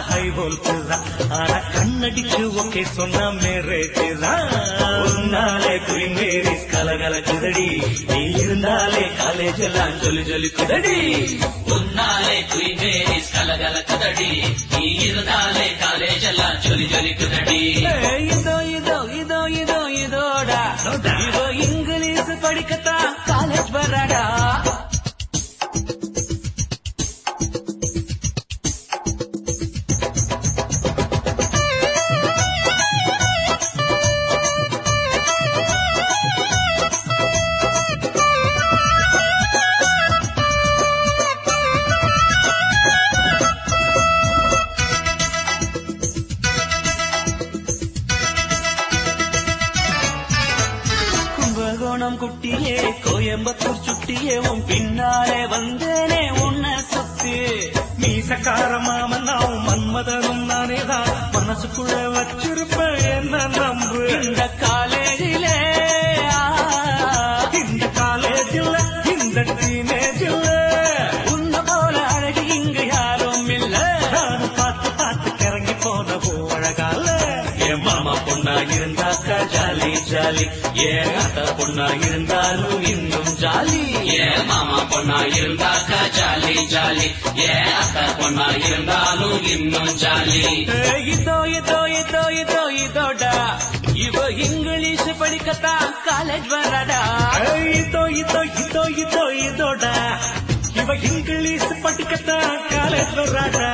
high voltage தான் ஆனா கண்ணடிச்சு okay சொன்னா மேரேஜ் தான் உன்னாலே குயின் மேரிஸ் கலகலக்குதடி நீ இருந்தாலே காலேஜ் எல்லாம் சொல்லி சொல்லி குதடி உன்னாலே குயின் மேரிஸ் கலகலக்குதடி நீ இருந்தாலே காலேஜ் எல்லாம் ஜொலி ஜொலிக்குதடி ஏய், இதோ இதோ இதோ இதோ இதோடா இவ இங்கிலீஷ் படிக்கத்தான் காலேஜ் வராடா கும்பகோணம் குட்டியே கோயம்புத்தூர் சுட்டியே உன் பின்னாலே வந்தேனே உன்னை சுத்தி மீசக்கார மாமன் நான் மன்மதனும் நானேதான் மனசுக்குள்ள வச்சிருப்பேன் என்ன நம்பு இந்த காலேஜிலே இந்த காலேஜில் இந்த டீனேஜில் உன்ன போல அழகு இங்கு யாரும் இல்ல நானும் பார்த்து பார்த்து கிறங்கி போன பூ அழகால என் மாமா பொண்ணா இருந்தாக்கா ஜாலி ஜாலி ஏன் அத்த பொண்ணா இருந்தாலும் இன்னும் ஜாலி ஏன் மாமா பொண்ணா இருந்தாக்கா ஜாலி ஜாலி ஏன் அத்த பொண்ணா இருந்தாலும் இன்னும் ஜாலி ஏய், இதோ இதோ இதோ இதோ இதோடா இவ இங்கிலீஷ் படிக்கத்தான் காலேஜ் வராடா ஏய், இதோ இதோ இதோ இதோ இதோடா இவ இங்கிலீஷ் படிக்கத்தான் காலேஜ் வராடா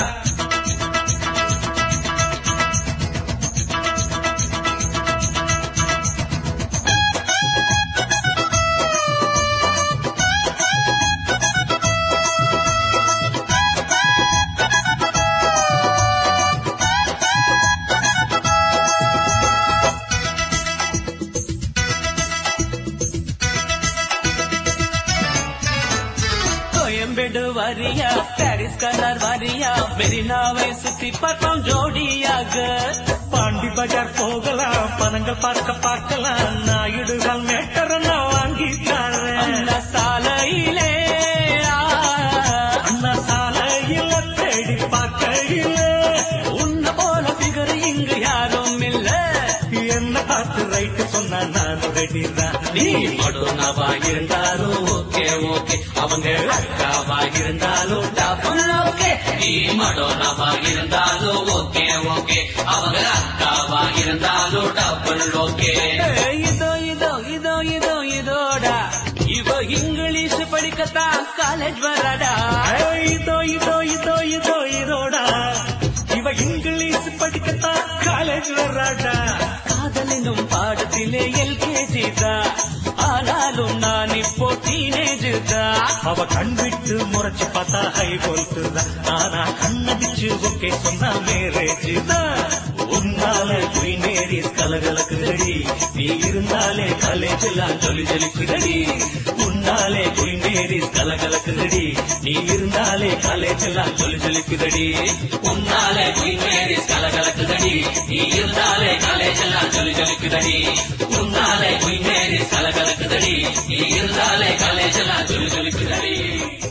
கோயம்பேடு வாரியா பாரிஸ் கலர் வாரியா மெரினாவை சுத்தி பார்ப்போம் ஜோடியாக பாண்டி பஜார் போகலாம் பணங்கள் பார்க்க பார்க்கலாம் நாயுடுகள் மேட்டர் நான் வாங்கி அண்ணா சாலையிலே அண்ணா சாலையில தேடி பார்க்கையில உன்ன போல பிகர் இங்கு யாரும் இல்ல என்ன பார்த்து ரைட்டு சொன்னா நான் ரெடி தான் நீ மடோனாவா இருந்தாலும் ஓகே ஓகே அவங்க அக்காவா இருந்தாலும் டபுள் ஓகே நீ மடோனாவா இருந்தாலும் ஓகே ஓகே அவங்க அக்காவா இருந்தாலும் டபுள் ஓகே ஏய், இதோ இதோ இதோ இதோ இதோடா இவ இங்கிலீஷ் படிக்கத்தான் காலேஜ் வராடா ஏய், இதோ இதோ இதோ இதோ இதோடா இவ இங்கிலீஷ் படிக்கத்தான் காலேஜ் வராடா காதலினும் பாடத்திலே எல்கேஜி தான் ஆனாலும் நான் இப்போ டீனேஜ் தான் அவ கண் விட்டு முறைச்சு பார்த்தா ஹை போல்ட்டு தான் ஆனா கண்ணடிச்சு ஓகே சொன்னா மேரேஜ் தான் உன்னால குயின் மேரிஸ் கலகலக்குதடி நீ இருந்தாலே காலேஜ் எல்லாம் ஜொலி ஜொலிக்குதடி உன்னாலே குயின் மேரிஸ் கலகலக்குதடி நீ இருந்தாலே காலேஜ் எல்லாம் ஜொலி ஜொலிக்குதடி உன்னாலே குயின் மேரிஸ் கலகலக்குதடி நீ இருந்தாலே காலேஜ் எல்லாம் ஜொலி ஜொலிக்குதடி உன்னாலே குயின் மேரிஸ் கலகலக்குதடி நீ இருந்தாலே காலேஜ் எல்லாம் ஜொலி ஜொலிக்குதடி